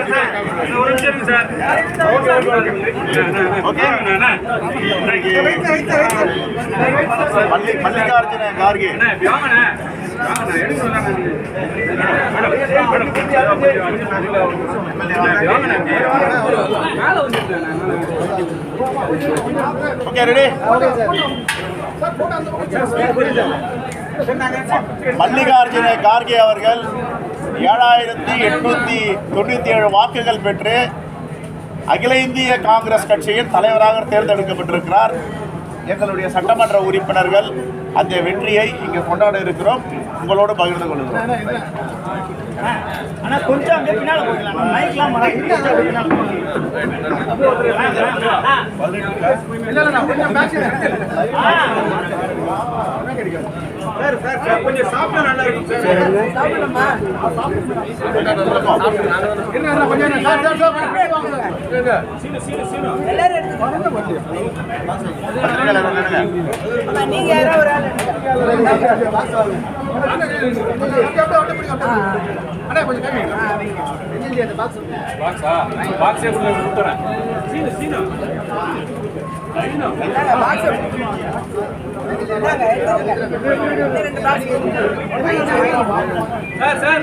ஒரு நிமிஷம் இருங்க சார் ஓகே இன்னைக்கு மல்லி மல்லிகார்ஜுன கார்கே அண்ணா, இப்படி வாங்கண்ணே. வாங்கண்ணே, எடுக்க சொன்னாங்க. மேடம், மேடம், இப்படி வாங்கண்ணே, இப்படி. மேல வந்துட்டேன் ஓகே ரெடி மல்லிகார்ஜுன கார்கே அவர்கள் ஏழாயிரத்தி எட்நூத்தி தொண்ணூத்தி ஏழு வாக்குகள் பெற்று அகில இந்திய காங்கிரஸ் கட்சியின் தலைவராக தேர்ந்தெடுக்கப்பட்டிருக்கிறார் எங்களுடைய சட்டமன்ற உறுப்பினர்கள் அந்த வெற்றியை இங்கு கொண்டாட இருக்கிறோம் உங்களோடு பகிர்ந்து கொள்கிறோம் ஆனா கொஞ்சம் அப்படியே பின்னால போயிடலாம் மைக்லாம் கொஞ்சம் சாப்பிட்டா நல்லா இருக்கும் சார் நீங்க யாரோ ஒரு ஆள் பாக்ஸா பாக்ஸே கொடுத்துறேன் சீனு சீனு பாக்ஸ் ரெண்டு பாக்ஸ் சார் சார்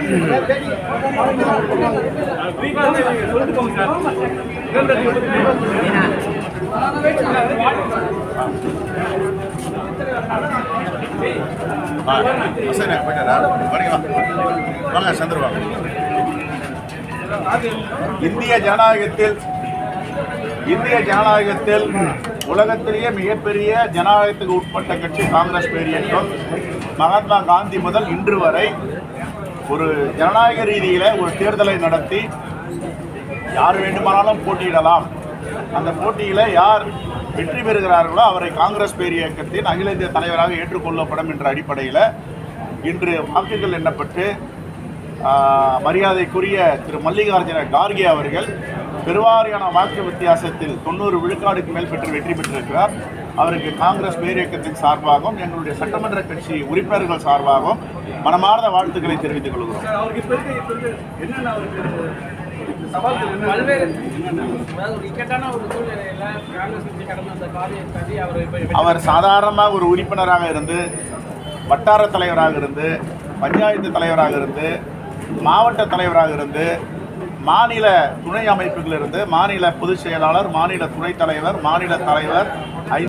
ஃப்ரீ சொல்லிட்டு போங்க சார் ஆ, ஹசனே, போயிட்டாரா? வரீங்களா? வாங்க சந்திர வாங்க இந்திய ஜனநாயகத்தில் இந்திய ஜனநாயகத்தில் உலகத்திலேயே மிகப்பெரிய ஜனநாயகத்துக்கு உட்பட்ட கட்சி காங்கிரஸ் பேரியக்கம் மகாத்மா காந்தி முதல் இன்று வரை ஒரு ஜனநாயக ரீதியில ஒரு தேர்தலை நடத்தி யார் வேண்டுமானாலும் போட்டியிடலாம் அந்த போட்டியில யார் வெற்றி பெறுகிறார்களோ அவரை காங்கிரஸ் பேரியக்கத்தின் அகில இந்திய தலைவராக ஏற்றுக்கொள்ளப்படும் என்ற அடிப்படையில் இன்று வாக்குகள் எண்ணப்பட்டு ஆஹ், மரியாதைக்குரிய திரு மல்லிகார்ஜுன கார்கே அவர்கள் பெருவாரியான வாக்கு வித்தியாசத்தில் தொண்ணூறு விழுக்காடுக்கு மேல் பெற்று வெற்றி பெற்றிருக்கிறார் அவருக்கு காங்கிரஸ் பேரியக்கத்தின் சார்பாகவும் எங்களுடைய சட்டமன்ற கட்சி உறுப்பினர்கள் சார்பாகவும் மனமார்ந்த வாழ்த்துக்களை தெரிவித்துக் கொள்கிறோம் சார் அவருக்கு இப்ப இருக்க இப்ப இருக்க என்னென்ன அவருக்கு சவால்கள் என்ன பல்வேறு அதாவது ஒரு இக்கட்டான ஒரு சூழ்நிலையில காங்கிரஸ் கட்சி கடந்த அந்த காரியம் தாண்டி அவர் இப்ப அவர் சாதாரணமாக ஒரு உறுப்பினராக இருந்து வட்டார தலைவராக இருந்து பஞ்சாயத்து தலைவராக இருந்து மாவட்ட தலைவராக இருந்து மாநில துணை அமைப்புகளிலிருந்து மாநில பொதுச் செயலாளர் மாநில துணைத் தலைவர் மாநில தலைவர்